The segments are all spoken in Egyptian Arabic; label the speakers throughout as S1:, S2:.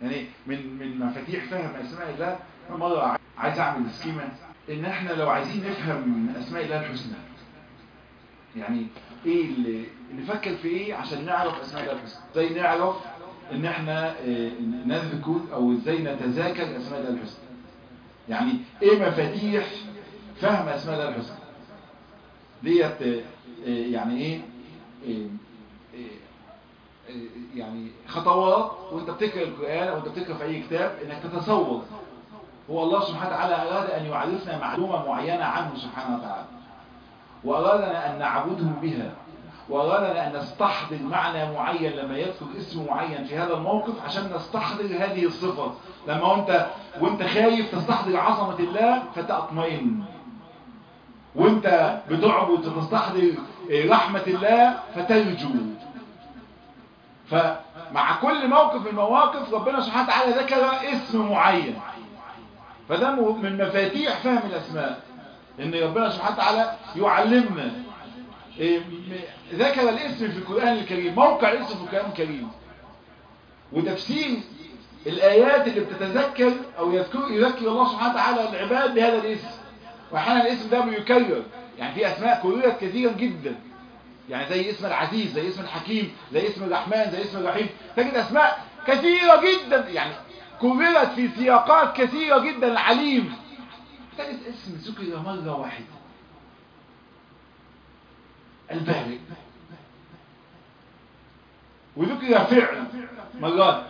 S1: يعني من من مفاتيح فهم اسماء الله مره عايز اعمل سكيما ان احنا لو عايزين نفهم اسماء الله الحسنى يعني ايه اللي نفكر في ايه عشان نعرف اسماء الله الحسنى ازاي نعرف ان احنا نذكر او ازاي نتذاكر اسماء الله الحسنى يعني ايه مفاتيح فهم اسماء الله الحسنى ديت يعني ايه, إيه, إيه يعني خطوات وانت بتقرا القرآن او انت بتقرا في اي كتاب انك تتصور هو الله سبحانه وتعالى اراد ان يعرفنا معلومة معينة عنه سبحانه وتعالى وارادنا ان نعبده بها وارادنا ان نستحضر معنى معين لما يذكر اسم معين في هذا الموقف عشان نستحضر هذه الصفة لما انت وانت خايف تستحضر عظمة الله فتطمئن وانت بتعبد تستحضر رحمة الله فترجو فمع كل موقف من المواقف ربنا سبحانه وتعالى ذكر اسم معين فده من مفاتيح فهم الاسماء ان ربنا سبحانه وتعالى يعلمنا ذكر الاسم في القرآن الكريم موقع الاسم في القرآن الكريم وتفسير الآيات اللي بتتذكر أو يذكر, يذكر الله سبحانه وتعالى العباد بهذا الاسم وأحيانا الاسم ده بيكرر يعني في أسماء كررت كثيرا جدا يعني زي اسم العزيز زي اسم الحكيم زي اسم الرحمن زي اسم الرحيم تجد أسماء كثيرة جدا يعني كررت في سياقات كثيرة جدا العليم تجد اسم ذكر مرة واحدة البارئ وذكر فعل مرات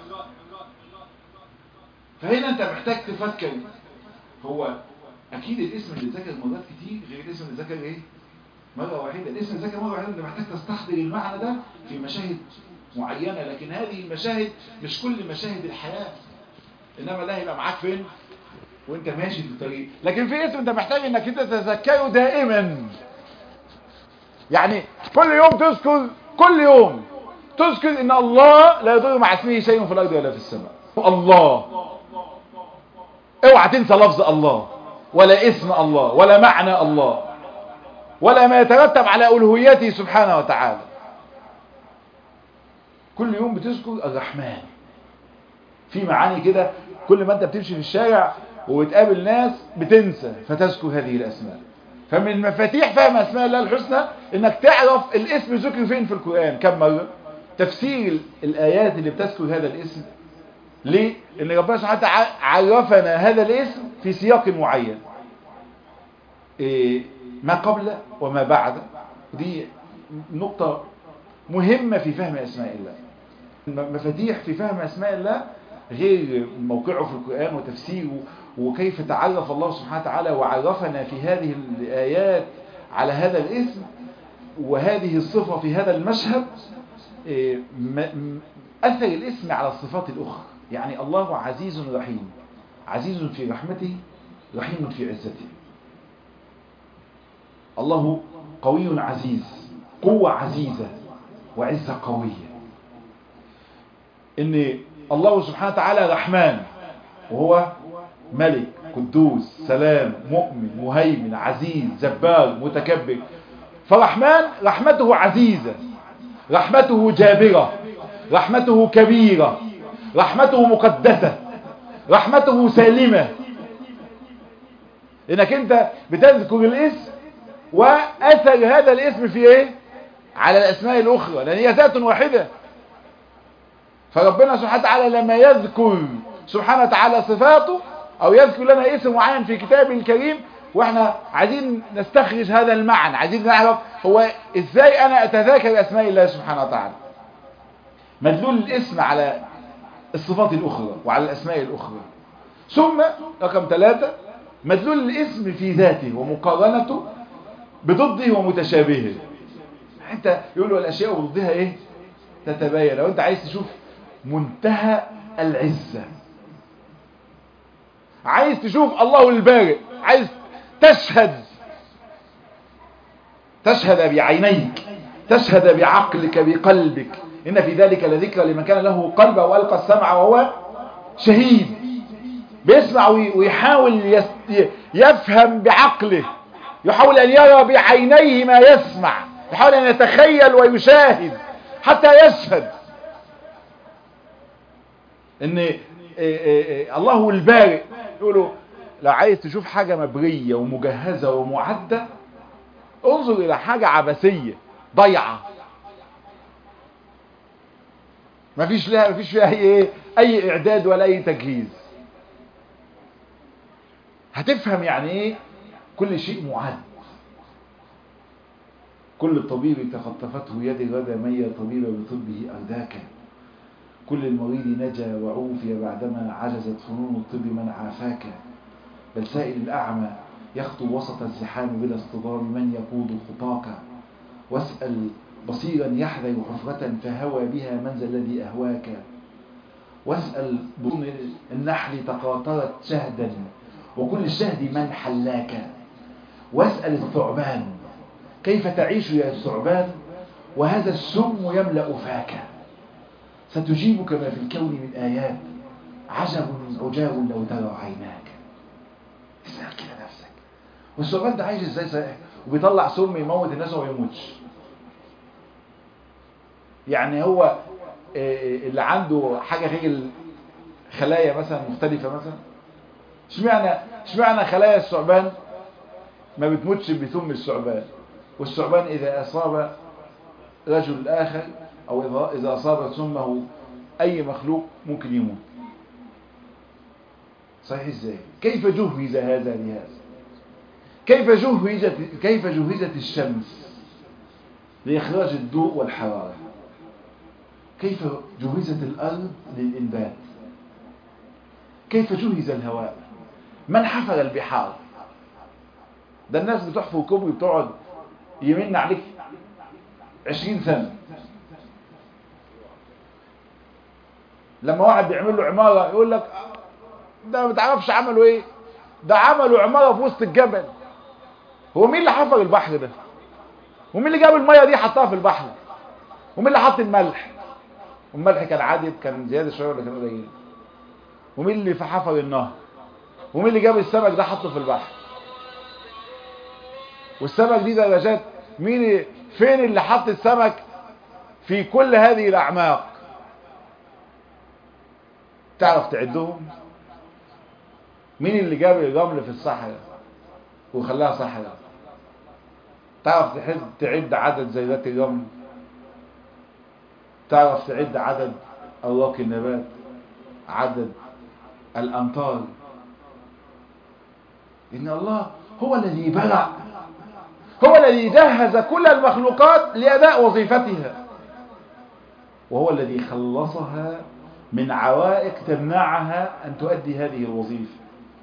S1: فهنا انت محتاج تفكر هو اكيد الاسم اللي ذكر مرات كتير غير الاسم اللي ذكر ايه مرة واحدة الاسم اللي ذكر مرة واحدة انت محتاج تستحضر المعنى ده في مشاهد معينة لكن هذه المشاهد مش كل مشاهد الحياة انما ده هيبقى معاك فين وانت ماشي في الطريق لكن في اسم انت محتاج انك انت تتذكره دائما يعني كل يوم تذكر كل يوم تذكر ان الله لا يضر مع اسمه شيء في الارض ولا في السماء الله اوعى تنسى لفظ الله ولا اسم الله ولا معنى الله ولا ما يترتب على الوهيته سبحانه وتعالى كل يوم بتذكر الرحمن في معاني كده كل ما انت بتمشي في الشارع وبتقابل ناس بتنسى فتذكر هذه الاسماء فمن مفاتيح فهم اسماء الله الحسنى انك تعرف الاسم ذكر فين في القرآن كم مرة تفسير الايات اللي بتذكر هذا الاسم ليه ان ربنا سبحانه وتعالى عرفنا هذا الاسم في سياق معين إيه ما قبل وما بعد دي نقطة مهمة في فهم اسماء الله مفاتيح في فهم اسماء الله غير موقعه في القرآن وتفسيره وكيف تعرف الله سبحانه وتعالى وعرفنا في هذه الآيات على هذا الاسم وهذه الصفة في هذا المشهد أثر الاسم على الصفات الأخرى يعني الله عزيز رحيم عزيز في رحمته رحيم في عزته الله قوي عزيز قوة عزيزة وعزة قوية ان الله سبحانه وتعالى رحمن وهو ملك قدوس سلام مؤمن مهيمن عزيز جبار متكبر فرحمن رحمته عزيزة رحمته جابرة رحمته كبيرة رحمته مقدسة رحمته سالمة انك انت بتذكر الاسم واثر هذا الاسم في ايه على الاسماء الاخرى لان هي ذات واحدة فربنا سبحانه وتعالى لما يذكر سبحانه وتعالى صفاته او يذكر لنا اسم معين في كتابه الكريم واحنا عايزين نستخرج هذا المعنى عايزين نعرف هو ازاي انا اتذاكر اسماء الله سبحانه وتعالى مدلول الاسم على الصفات الاخرى وعلى الاسماء الاخرى ثم رقم ثلاثة مدلول الاسم في ذاته ومقارنته بضده ومتشابهه انت يقولوا الاشياء وضدها ايه تتباين لو انت عايز تشوف منتهى العزة عايز تشوف الله البارئ عايز تشهد تشهد بعينيك تشهد بعقلك بقلبك إن في ذلك لذكرى لمن كان له قلب وألقى السمع وهو شهيد بيسمع ويحاول يفهم بعقله يحاول أن يرى بعينيه ما يسمع يحاول أن يتخيل ويشاهد حتى يشهد ان إيه إيه إيه الله البارئ يقولوا لو عايز تشوف حاجة مبرية ومجهزة ومعدة انظر الى حاجة عبثية ضيعة مفيش لها مفيش فيها اي ايه اي اعداد ولا اي تجهيز هتفهم يعني ايه كل شيء معد كل الطبيب تخطفته يد غدا مي طبيب بطبه أرداك كل المريض نجا وعوفي بعدما عجزت فنون الطب من عافاك بل سائل الأعمى يخطو وسط الزحام بلا اصطدام من يقود خطاك واسأل بصيرا يحذر حفرة فهوى بها من ذا الذي أهواك واسأل بطن النحل تقاطرت شهدا وكل الشهد من حلاك واسأل الثعبان كيف تعيش يا الثعبان وهذا السم يملأ فاك ستجيبك ما في الكون من آيات عجب عجاب لو ترى عيناك اسأل كده نفسك والثعبان ده عايش ازاي صحيح وبيطلع سم يموت الناس وما يموتش يعني هو اللي عنده حاجة غير خلايا مثلا مختلفة مثلا اشمعنى اشمعنى خلايا الثعبان ما بتموتش بثم الثعبان والثعبان إذا أصاب رجل آخر أو إذا أصاب سمه أي مخلوق ممكن يموت صحيح ازاي كيف جهز هذا لهذا كيف جهزت كيف جهزت الشمس لإخراج الضوء والحرارة كيف جهزت الأرض للإنبات كيف جهز الهواء من حفر البحار ده الناس بتحفر كوبري بتقعد يمن عليك عشرين سنة لما واحد بيعمل له عمارة يقول لك ده ما تعرفش عملوا ايه ده عملوا عمارة في وسط الجبل هو مين اللي حفر البحر ده ومين اللي جاب المية دي حطها في البحر ومين اللي حط الملح والملح كان عادي كان زيادة شوية ولا كان قليل ومين اللي في حفر النهر ومين اللي جاب السمك ده حطه في البحر والسمك دي درجات مين فين اللي حط السمك في كل هذه الاعماق تعرف تعدهم مين اللي جاب الرمل في الصحراء وخلاها صحراء تعرف تحد تعد عدد زيدات الرمل تعرف تعد عدد اوراق النبات عدد الامطار ان الله هو الذي برع هو الذي جهز كل المخلوقات لأداء وظيفتها وهو الذي خلصها من عوائق تمنعها أن تؤدي هذه الوظيفة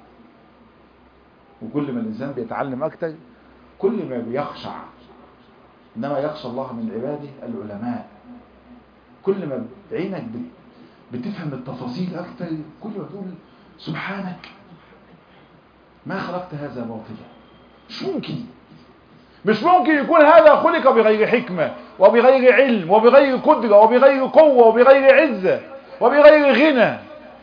S1: وكل ما الإنسان بيتعلم أكثر كل ما بيخشع إنما يخشى الله من عباده العلماء كل ما عينك بتفهم التفاصيل أكثر كل ما تقول سبحانك ما خلقت هذا باطلا مش ممكن مش ممكن يكون هذا خلق بغير حكمة وبغير علم وبغير قدرة وبغير قوة وبغير عزة وبغير غنى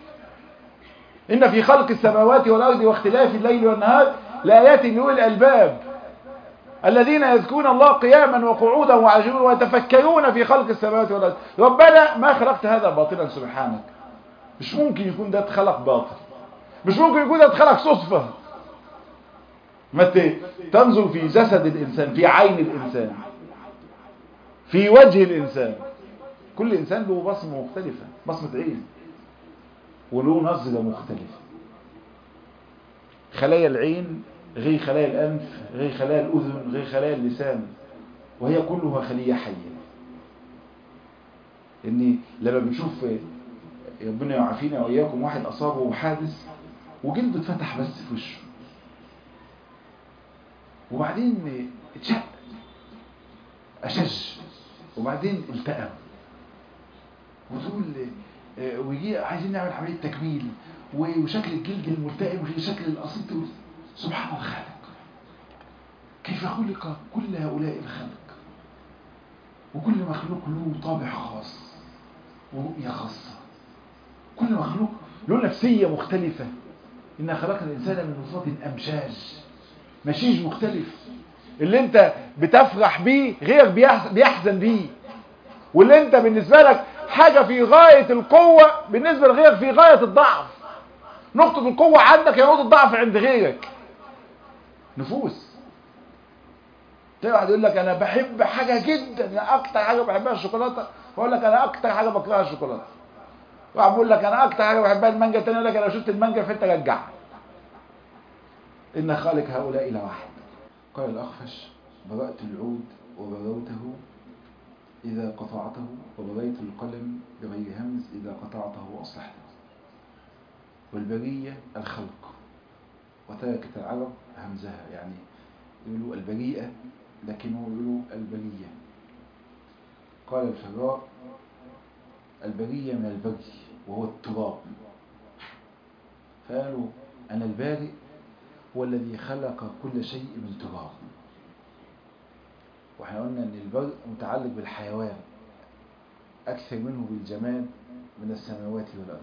S1: إن في خلق السماوات والأرض واختلاف الليل والنهار لآيات لأولي الألباب الذين يذكرون الله قياما وقعودا وعجوبا ويتفكرون في خلق السماوات والأرض ربنا ما خلقت هذا باطلا سبحانك مش ممكن يكون ده اتخلق باطل مش ممكن يكون ده اتخلق صدفة ما تنظر في جسد الإنسان في عين الإنسان في وجه الإنسان كل إنسان له بصمة مختلفة بصمة عين وله نظرة مختلفة خلايا العين غير خلايا الأنف غير خلايا الأذن غير خلايا اللسان وهي كلها خلية حية إني لما بنشوف ربنا يعافينا وإياكم واحد أصابه حادث وجلده اتفتح بس في وشه وبعدين اتشق أشج وبعدين التئم وتقول ويجي عايزين نعمل عملية تكميل وشكل الجلد الملتئم غير شكل القصيد سبحان الخالق كيف خلق كل هؤلاء الخلق وكل مخلوق له طابع خاص ورؤية خاصة كل مخلوق له نفسية مختلفة إنا خلقنا الإنسان من نطفة أمشاج مشيج مختلف اللي انت بتفرح بيه غيرك بيحزن بيه واللي انت بالنسبة لك حاجة في غاية القوة بالنسبة لغيرك في غاية الضعف نقطة القوة عندك هي نقطة ضعف عند غيرك نفوس تلاقي واحد يقول لك انا بحب حاجة جدا انا اكتر حاجة بحبها الشوكولاتة واقول لك انا اكتر حاجة بكرهها الشوكولاتة واحد بيقول لك انا اكتر حاجة بحبها المانجا التاني يقول لك انا لو شفت المانجا في حته رجعها ان خالق هؤلاء لواحد قال الاخفش برأت العود وبروته إذا قطعته وبريت القلم بغير همز إذا قطعته وأصلحته والبرية الخلق وتركت العرب همزها يعني يقولوا البريئة لكنه يقولوا البرية قال الفراء البرية من البري وهو التراب فقالوا أنا البارئ هو الذي خلق كل شيء من تراب واحنا قلنا ان البرء متعلق بالحيوان اكثر منه بالجماد من السماوات والارض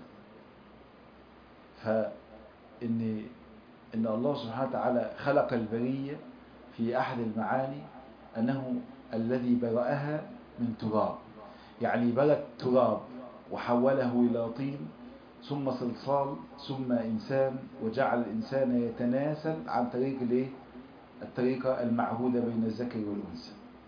S1: فان ان الله سبحانه وتعالى خلق البريه في احد المعاني انه الذي برأها من تراب يعني بلى التراب وحوله الى طين ثم صلصال ثم انسان وجعل الانسان يتناسل عن طريق الايه الطريقه المعهوده بين الذكر والانثى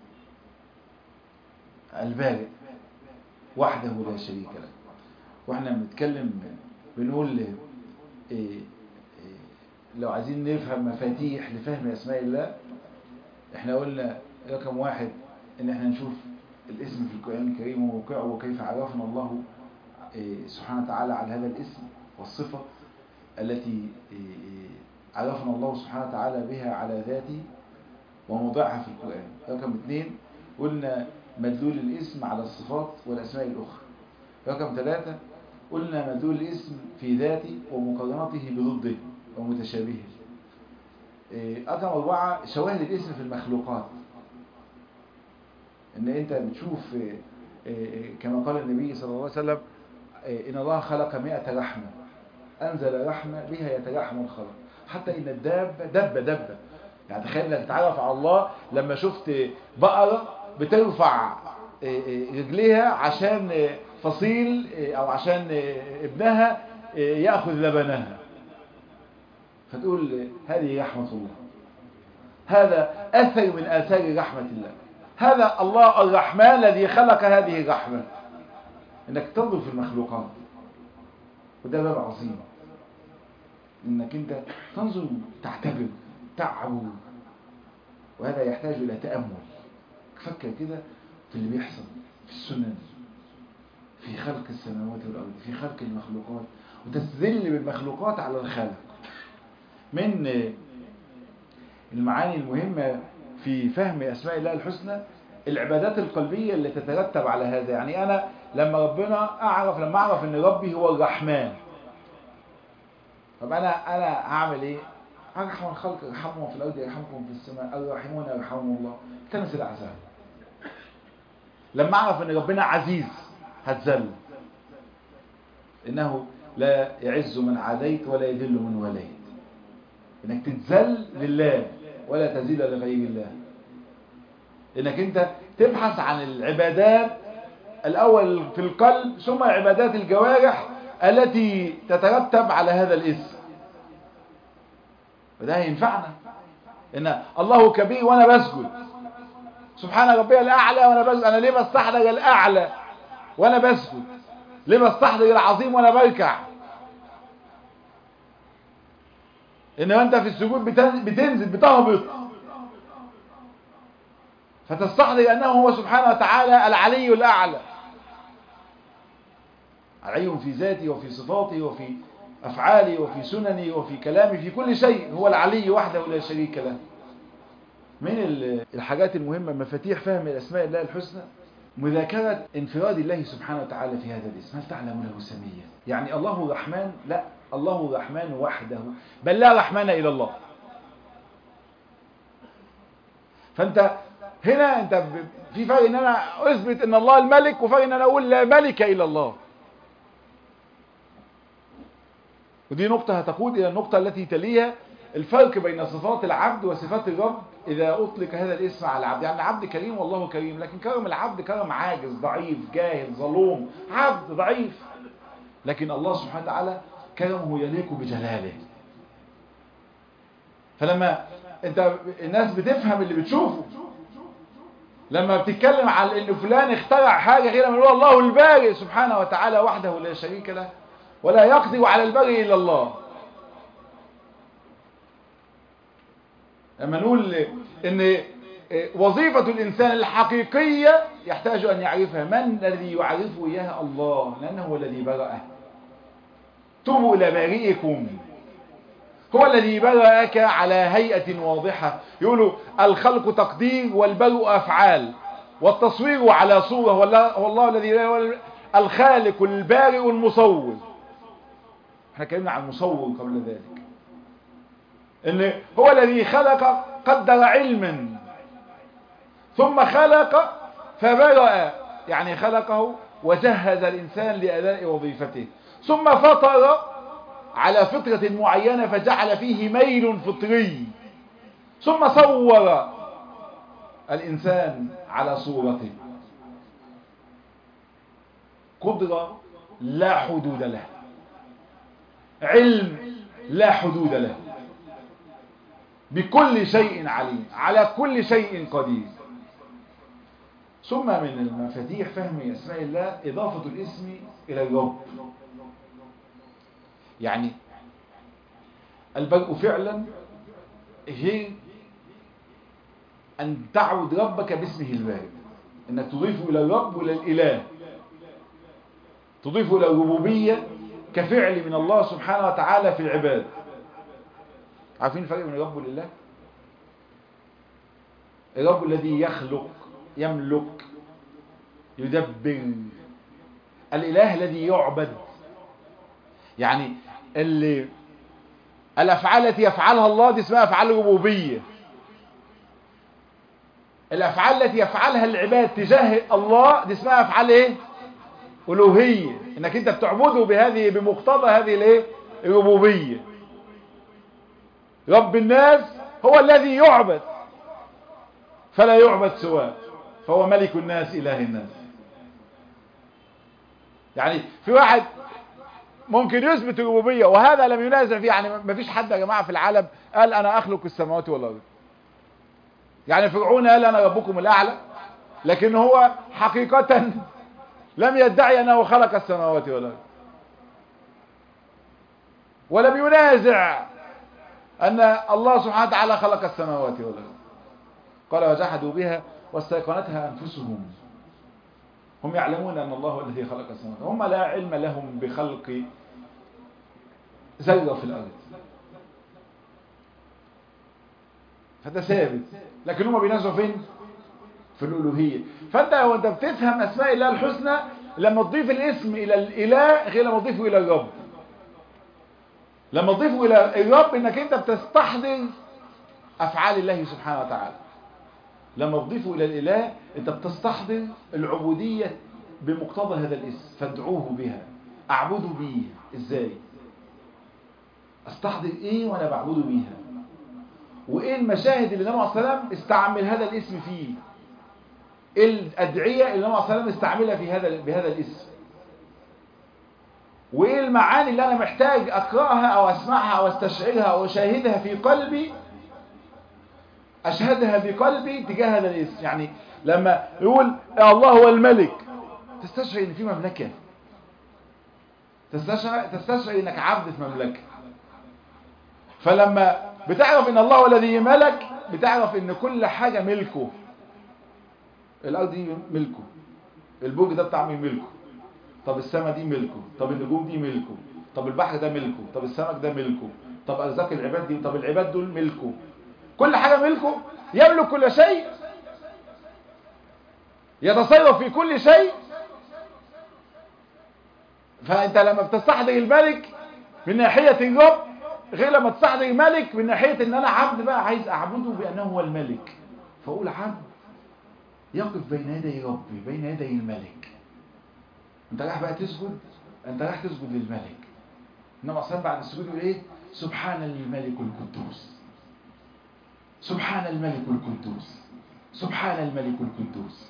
S1: البارئ وحده لا شريك له واحنا بنتكلم بنقول إيه إيه لو عايزين نفهم مفاتيح لفهم اسماء الله احنا قلنا رقم واحد ان احنا نشوف الاسم في القرآن الكريم وموقعه وكيف عرفنا الله إيه سبحانه وتعالى على هذا الاسم والصفة التي عرفنا الله سبحانه وتعالى بها على ذاته وموضعها في القرآن رقم اثنين قلنا مدلول الاسم على الصفات والأسماء الأخرى رقم ثلاثة قلنا مدلول الاسم في ذاته ومقارنته بضده ومتشابهه رقم أربعة شواهد الاسم في المخلوقات ان انت بتشوف كما قال النبي صلى الله عليه وسلم ان الله خلق مئة رحمة انزل رحمة بها يترحم الخلق حتى ان الدابة دبة دبة يعني تخيل انك تتعرف على الله لما شفت بقرة بترفع رجليها عشان فصيل او عشان ابنها يأخذ لبنها فتقول هذه رحمة الله هذا أثر من آثار رحمة الله هذا الله الرحمن الذي خلق هذه الرحمة انك تنظر في المخلوقات وده باب عظيم انك انت تنظر تعتبر تعبر وهذا يحتاج الى تأمل فكر كده في اللي بيحصل في السنن في خلق السماوات والأرض في خلق المخلوقات وتستدل بالمخلوقات على الخالق من المعاني المهمة في فهم أسماء الله الحسنى العبادات القلبية اللي تترتب على هذا يعني أنا لما ربنا أعرف لما أعرف أن ربي هو الرحمن طب أنا أنا هعمل إيه أرحم الخلق ارحمهم في الأرض يرحمكم في السماء الراحمون يرحمهم الله تنس العذاب لما أعرف أن ربنا عزيز هتذل إنه لا يعز من عاديت ولا يذل من وليت إنك تتذل لله ولا تزيد لغير الله انك انت تبحث عن العبادات الاول في القلب ثم عبادات الجوارح التي تترتب على هذا الاسم وده هينفعنا ان الله كبير وانا بسجد سبحان ربي الاعلى وانا بسجد انا ليه بستحضر الاعلى وانا بسجد ليه بستحضر العظيم وانا بركع انما انت في السجود بتنزل بتهبط فتستحضر أنه هو سبحانه وتعالى العلي الأعلى علي في ذاته وفي صفاته وفي أفعاله وفي سننه وفي كلامه في كل شيء هو العلي وحده لا شريك له من الحاجات المهمة مفاتيح فهم الأسماء الله الحسنى مذاكرة انفراد الله سبحانه وتعالى في هذا الاسم هل تعلم له سميا يعني الله الرحمن لا الله الرحمن وحده بل لا رحمن إلى الله فأنت هنا انت في فرق ان انا اثبت ان الله الملك وفرق ان انا اقول لا ملك الا الله ودي نقطة هتقود الى النقطة التي تليها الفرق بين صفات العبد وصفات الرب إذا أطلق هذا الاسم على العبد يعني العبد كريم والله كريم لكن كرم العبد كرم عاجز ضعيف جاهل ظلوم عبد ضعيف لكن الله سبحانه وتعالى كرمه يليق بجلاله فلما انت الناس بتفهم اللي بتشوفه لما بتتكلم على ان فلان اخترع حاجة غير من هو الله البارئ سبحانه وتعالى وحده لا شريك له ولا يقدر على البرء الا الله لما نقول ان وظيفة الانسان الحقيقية يحتاج ان يعرفها من الذي يعرفه اياها الله لانه هو الذي برأه توبوا الى بارئكم هو الذي برأك على هيئة واضحة يقولوا الخلق تقدير والبرء أفعال والتصوير على صورة والله, والله الذي الخالق البارئ المصور احنا كلمنا عن المصور قبل ذلك ان هو الذي خلق قدر علما ثم خلق فبرأ يعني خلقه وجهز الإنسان لأداء وظيفته ثم فطر على فطرة معينة فجعل فيه ميل فطري ثم صور الإنسان على صورته قدرة لا حدود له علم لا حدود له بكل شيء عليم على كل شيء قدير ثم من المفاتيح فهم أسماء الله إضافة الاسم إلى الرب يعني البرء فعلا هي أن تعبد ربك باسمه البارئ أنك تضيف إلى الرب وإلى الإله تضيف إلى الربوبية كفعل من الله سبحانه وتعالى في العباد عارفين الفرق بين الرب والإله الرب الذي يخلق يملك يدبر الإله الذي يعبد يعني اللي الأفعال التي يفعلها الله دي اسمها أفعال ربوبية الأفعال التي يفعلها العباد تجاه الله دي اسمها أفعال إيه؟ ألوهية إنك أنت بتعبده بهذه بمقتضى هذه الإيه؟ الربوبية رب الناس هو الذي يعبد فلا يعبد سواه فهو ملك الناس إله الناس يعني في واحد ممكن يثبت الربوبية وهذا لم ينازع فيه يعني ما فيش حد يا جماعة في العالم قال أنا أخلق السماوات والأرض يعني فرعون قال أنا ربكم الأعلى لكن هو حقيقة لم يدعي أنه خلق السماوات والأرض ولم ينازع أن الله سبحانه وتعالى خلق السماوات والأرض قال وجحدوا بها واستيقنتها أنفسهم هم يعلمون أن الله هو الذي خلق السماوات هم لا علم لهم بخلق ذرة في الأرض فده ثابت لكن هم بينازعوا فين في الألوهية فأنت لو أنت بتفهم أسماء الله الحسنى لما تضيف الاسم إلى الإله غير لما تضيفه إلى الرب لما تضيفه إلى الرب إنك أنت بتستحضر أفعال الله سبحانه وتعالى لما تضيفه إلى الإله أنت بتستحضر العبودية بمقتضى هذا الاسم فادعوه بها أعبده بيه إزاي أستحضر إيه وأنا بعبده بيها وإيه المشاهد اللي النبي عليه السلام استعمل هذا الاسم فيه إيه الأدعية اللي النبي عليه السلام استعملها في هذا بهذا الاسم وإيه المعاني اللي أنا محتاج أقرأها أو أسمعها أو أستشعرها أو أشاهدها في قلبي أشهدها بقلبي تجاه هذا الاسم يعني لما يقول يا الله هو الملك تستشعر ان في مملكة تستشعر, تستشعر انك عبد في مملكة فلما بتعرف ان الله هو الذي ملك بتعرف ان كل حاجة ملكه الارض دي ملكه البرج ده بتاع مين ملكه طب السماء دي ملكه طب النجوم دي ملكه طب البحر ده ملكه طب السمك ده ملكه طب ارزاق العباد دي طب العباد دول ملكه كل حاجة ملكه يملك كل شيء يتصرف في كل شيء فانت لما بتستحضر الملك من ناحية الرب غير لما تستحضر الملك من ناحية ان انا عبد بقى عايز اعبده بانه هو الملك فاقول عبد يقف بين يدي ربي بين يدي الملك انت رايح بقى تسجد انت رايح تسجد للملك انما اصلا بعد السجود يقول ايه سبحان الملك القدوس سبحان الملك القدوس سبحان الملك القدوس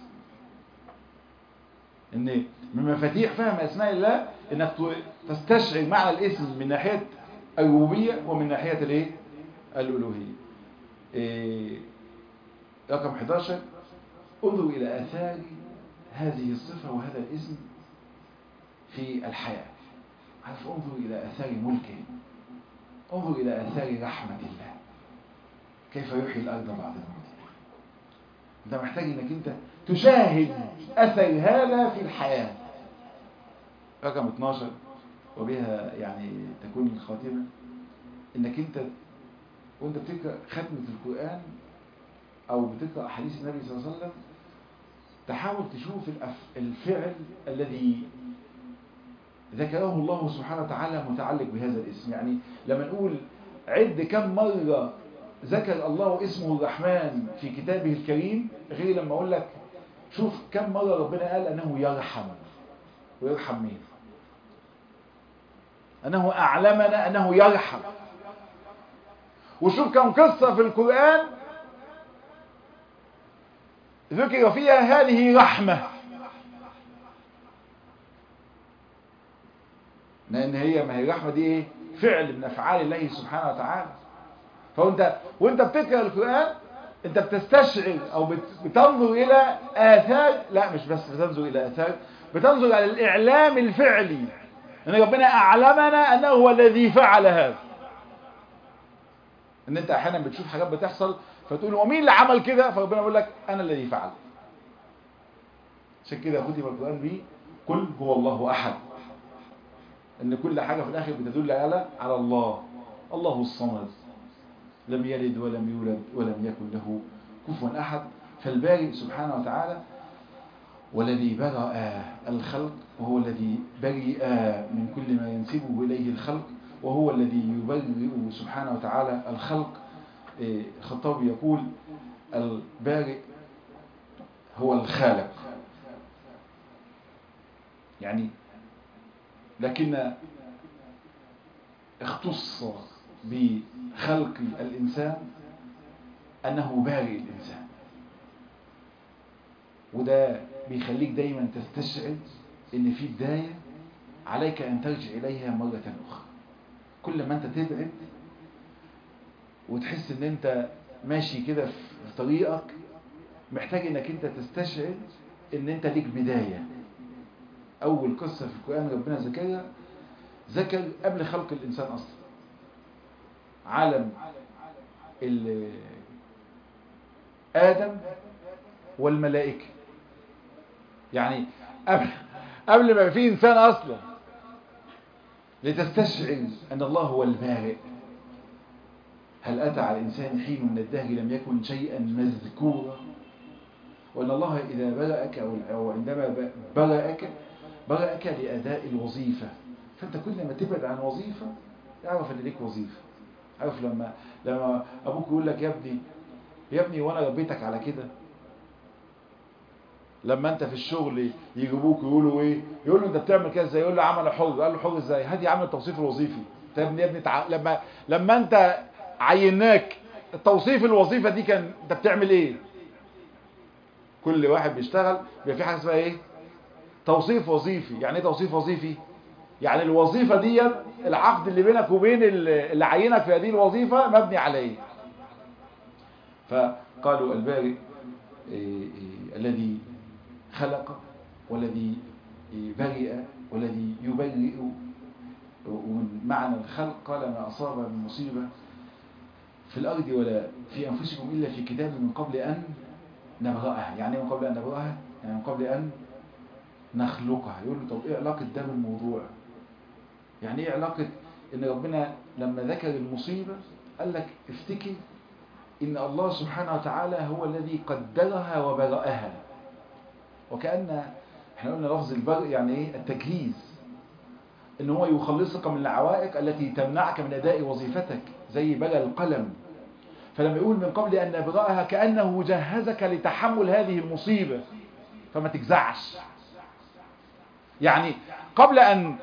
S1: ان من مفاتيح فهم اسماء الله انك تستشعر معنى الاسم من ناحيه الربوبيه ومن ناحيه الايه الالوهيه إيه رقم 11 انظر الى اثار هذه الصفه وهذا الاسم في الحياه عارف انظر الى اثار ملكه انظر الى اثار رحمه الله كيف يحيي الارض بعد موتها انت محتاج انك انت تشاهد اثر هذا في الحياه رقم 12 وبها يعني تكون الخاتمه انك انت وانت بتقرا ختمه القران او بتقرا احاديث النبي صلى الله عليه وسلم تحاول تشوف الفعل الذي ذكره الله سبحانه وتعالى متعلق بهذا الاسم يعني لما نقول عد كم مرة ذكر الله اسمه الرحمن في كتابه الكريم غير لما اقول لك شوف كم مرة ربنا قال انه يرحم ويرحم مين انه اعلمنا انه يرحم وشوف كم قصة في القرآن ذكر فيها هذه رحمة لان هي ما هي الرحمه دي ايه فعل من افعال الله سبحانه وتعالى فانت وانت بتقرا القران انت بتستشعر او بتنظر الى اثار لا مش بس بتنظر الى اثار بتنظر الى الاعلام الفعلي ان ربنا اعلمنا انه هو الذي فعل هذا ان انت احيانا بتشوف حاجات بتحصل فتقول ومين اللي عمل كده فربنا يقول لك انا الذي فعل عشان كده ختم القران بيه قل هو الله احد ان كل حاجة في الاخر بتدل على على الله الله الصمد لم يلد ولم يولد ولم يكن له كفوا احد فالبارئ سبحانه وتعالى والذي برأ الخلق وهو الذي برئ من كل ما ينسبه إليه الخلق وهو الذي يبرئ سبحانه وتعالى الخلق الخطابي يقول البارئ هو الخالق يعني لكن اختص بخلق الإنسان أنه بارئ الإنسان وده بيخليك دايما تستشعر ان في بداية عليك ان ترجع اليها مرة اخرى كل ما انت تبعد وتحس ان انت ماشي كده في طريقك محتاج انك انت تستشعر ان انت ليك بداية اول قصة في القرآن ربنا ذكرها ذكر قبل خلق الانسان اصلا عالم آدم والملائكة يعني قبل, قبل ما في إنسان أصلا لتستشعر أن الله هو البارئ هل أتى على الإنسان حين من الدهر لم يكن شيئا مذكورا وأن الله إذا برأك أو عندما برأك برأك لأداء الوظيفة فأنت كل ما تبعد عن وظيفة اعرف أن ليك وظيفة عارف لما لما أبوك يقول لك يا ابني يا ابني وانا ربيتك على كده لما انت في الشغل يجيبوك يقولوا ايه يقول له انت بتعمل كده ازاي يقول له عمل حر قال له حر ازاي هدي عمل التوصيف الوظيفي طب يا ابني يا ابني تع... لما لما انت عيناك التوصيف الوظيفه دي كان انت بتعمل ايه كل واحد بيشتغل بيبقى في حاجه اسمها ايه توصيف وظيفي يعني ايه توصيف وظيفي يعني الوظيفه دي العقد اللي بينك وبين اللي عينك في هذه الوظيفه مبني على ايه فقالوا البارئ الذي خلق والذي برئ والذي يبرئ ومن معنى الخلق قال ما أصاب من مصيبة في الأرض ولا في أنفسكم إلا في كتاب من قبل أن نبرأها يعني من قبل أن نبرأها يعني من قبل أن نخلقها يقول له طب إيه علاقة ده بالموضوع يعني إيه علاقة إن ربنا لما ذكر المصيبة قال لك افتكر إن الله سبحانه وتعالى هو الذي قدرها وبرأها وكأن احنا قلنا لفظ البرء يعني ايه التجهيز ان هو يخلصك من العوائق التي تمنعك من اداء وظيفتك زي بلى القلم فلما يقول من قبل ان نبرأها كأنه جهزك لتحمل هذه المصيبة فما تجزعش يعني قبل ان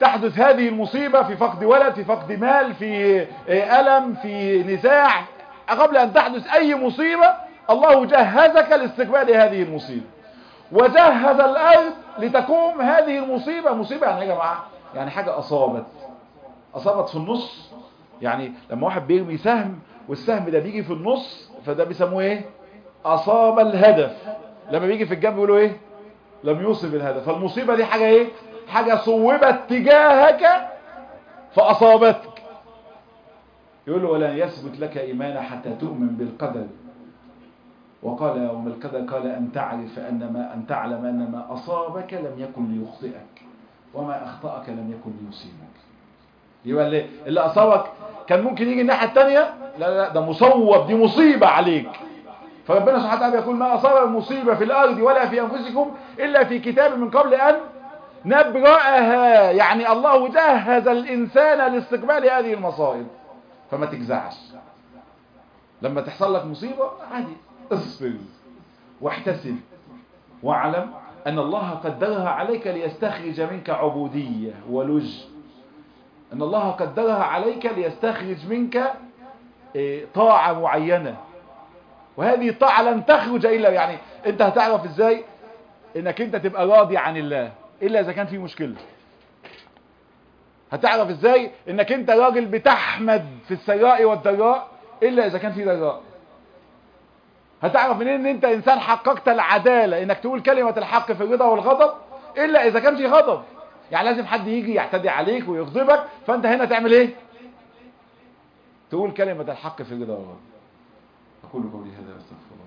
S1: تحدث هذه المصيبة في فقد ولد في فقد مال في ألم في نزاع قبل أن تحدث أي مصيبة الله جهزك لاستقبال هذه المصيبة وجهز الأرض لتقوم هذه المصيبة مصيبة يعني يا جماعة يعني حاجة أصابت أصابت في النص يعني لما واحد بيرمي سهم والسهم ده بيجي في النص فده بيسموه ايه أصاب الهدف لما بيجي في الجنب بيقولوا ايه لم يصب الهدف فالمصيبة دي حاجة ايه حاجة صوبت تجاهك فأصابتك يقول له ولن يثبت لك إيمان حتى تؤمن بالقدر وقال يوم القدر قال أن تعرف أن ما أن تعلم أن ما أصابك لم يكن ليخطئك وما أخطأك لم يكن ليصيبك يبقى اللي, اللي أصابك كان ممكن يجي الناحية التانية لا لا ده مصوب دي مصيبة عليك فربنا سبحانه وتعالى يقول ما أصاب مصيبة في الأرض ولا في أنفسكم إلا في كتاب من قبل أن نبرأها يعني الله جهز الإنسان لاستقبال هذه المصائب فما تجزعش لما تحصل لك مصيبة عادي اصبر واحتسب واعلم أن الله قدرها عليك ليستخرج منك عبودية ولج أن الله قدرها عليك ليستخرج منك طاعة معينة وهذه الطاعة لن تخرج إلا يعني أنت هتعرف إزاي إنك أنت تبقى راضي عن الله إلا إذا كان في مشكلة هتعرف إزاي إنك أنت راجل بتحمد في السراء والضراء إلا إذا كان في ضراء هتعرف منين ان انت انسان حققت العدالة انك تقول كلمة الحق في الرضا والغضب الا اذا كان في غضب يعني لازم حد يجي يعتدي عليك ويغضبك فانت هنا تعمل ايه تقول كلمة الحق في الرضا والغضب اقول قولي هذا واستغفر الله